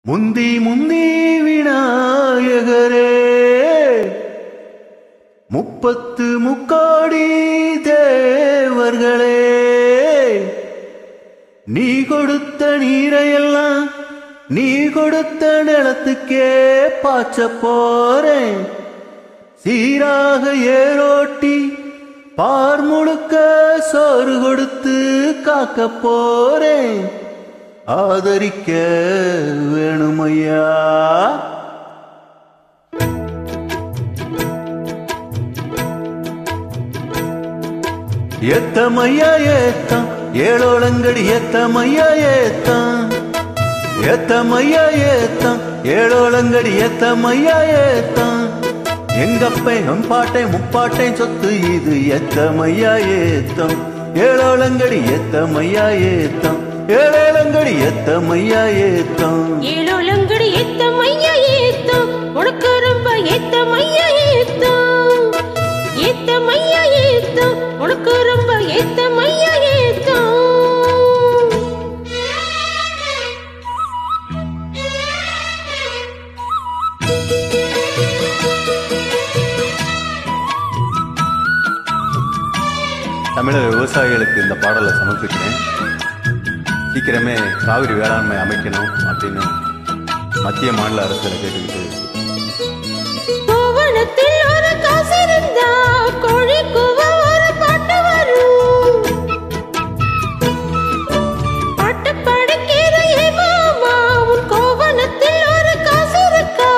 முந்தி முந்தி விநாயகரே முப்பத்து முக்காடி தேவர்களே நீ கொடுத்த நீரையெல்லாம் நீ கொடுத்த நிலத்துக்கே பாய்ச்ச போறேன் சீராக ஏரோட்டி பார் முழுக்க சோறு கொடுத்து காக்க போறேன் ஆதரிக்க வேணுமையா எத்தமையா ஏத்தம் ஏழோளங்கடி எத்தமையா ஏத்தம் எத்தமையா ஏத்தம் ஏழோளங்கடி எத்தமையா ஏத்தம் எங்கப்பை பாட்டை முப்பாட்டை சொத்து இது எத்தமையா ஏத்தம் ஏழோளங்கடி எத்தமையா ஏத்தம் ஏழோளங்கடி எத்தமையா ஏத்தம் ஏழோலங்கடி ஏத்த மையா ஏத்தம் உனக்கு ரொம்ப ஏத்த மையா ஏத்தம் ஏத்த மையா ஏத்தம் உனக்கு ரொம்ப ஏத்த மையா ஏத்தம் தமிழக விவசாயிகளுக்கு இந்த பாடலை சமர்ப்பிக்கிறேன் சீக்கிரமே காவிரி வேளாண்மை அமைக்கணும் அப்படின்னு மத்திய மாநில அரசுகளை கேட்டுக்கிட்டு கோவணத்தில் ஒரு காசு இருந்தா கோழி கூவ ஒரு பாட்டு வரும் பாட்டு படிக்கிற ஏ மாமா உன் கோவணத்தில் ஒரு காசு இருக்கா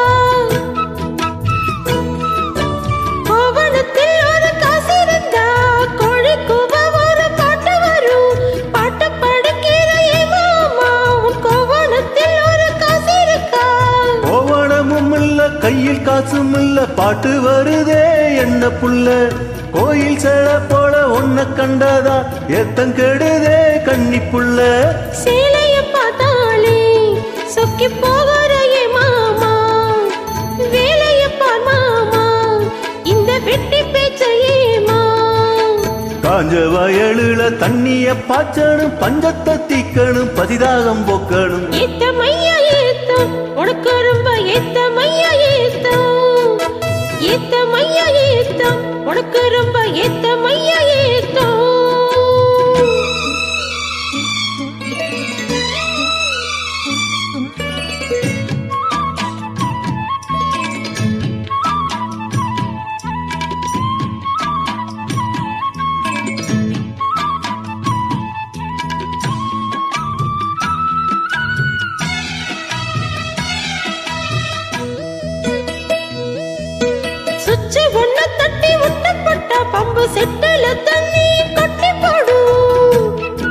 கோவணத்தில் ஒரு காசு இருந்தா கோழி கூவ ஒரு பாட்டு வரும் பாட்டு படிக்கிற ஏ மாமா உன் கோவணத்தில் ஒரு காசு இருக்கா கோவணமும் இல்ல கையில் காசும் இல்ல பாட்டு வருதே என்ன புள்ள கோயில் சேல போல ஒன்ன கண்டதா எத்தம் கெடுதே கன்னி புள்ள சேலைய பார்த்தாலே சொக்கி போகிற ஏ மாமா வேலைய பார் மாமா இந்த வெட்டி பேச்சையேமா காஞ்ச வயலுல தண்ணிய பாய்ச்சணும் பஞ்சத்தை தீக்கணும் பதிதாகம் போக்கணும் ஏத்த மையா ஏத்தம் உனக்கு ரொம்ப ஏத்த மையா ஏத்தம் ஏத்த மையா ஏத்தம் உனக்கு ரொம்ப ஏத்த மையா ஏத்தம் சுச்சு ஒண்ண தட்டி விட்டப்பட்ட பம்பு செட்டுல தண்ணி கொட்டி போடும்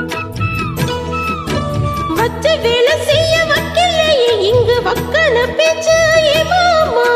வச்சு வேலை செய்ய வக்கில்லையே இங்கு வக்கன பேச்சு ஏ மாமா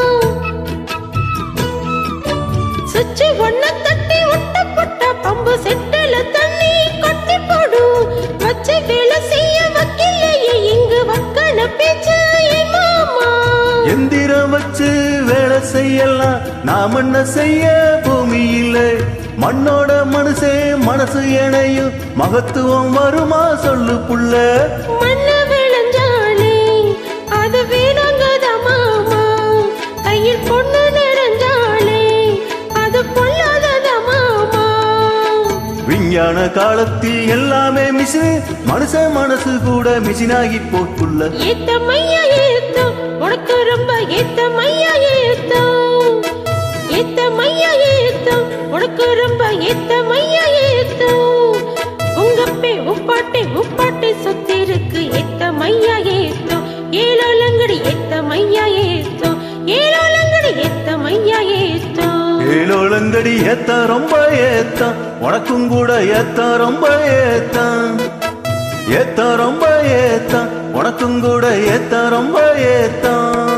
சுச்சு ஒண்ண தட்டி விட்டப்பட்ட பம்பு செட்டுல தண்ணி கொட்டி போடும் வச்சு வேலை செய்ய வக்கில்லையே இங்கு வக்கன பேச்சு ஏ மாமா எந்திரம் வச்சு வேலை செய்யலாம் நாம் என்ன செய்ய பூமியில மண்ணோட மனுஷே மனசு இணையும் மகத்துவம் வருமா சொல்லு புள்ள மண்ண விளைஞ்சாலே அது வீணாங்கத மாமா கையில் பொண்ணு நிறைஞ்சாலே அது பொல்லாதத மாமா விஞ்ஞான காலத்தில் எல்லாமே மிஷின் மனுஷ மனசு கூட மிஷினாகி போட்டுள்ள ஏத்த மையா ஏத்தம் உனக்கு ரொம்ப ஏத்த மையா ஏத்தம் ஏத்த மையா ஏத்தம் உனக்கு ரொம்ப ஏத்த மையா ஏத்தம் உங்கப்பே உப்பாட்டே உப்பாட்டே சொத்து இருக்கு ஏத்த மையா ஏத்தம் ஏழோலங்கடி ஏத்த மையா ஏத்தம் ஏழோலங்கடி ஏத்த மையா ஏத்தம் ஏழோளங்கடி ஏத்த ரொம்ப ஏத்தம் உனக்கும் கூட ஏத்த ரொம்ப ஏத்தம் ஏத்த ரொம்ப ஏத்தம் உனக்கும் கூட ஏத்த ரொம்ப ஏத்தம்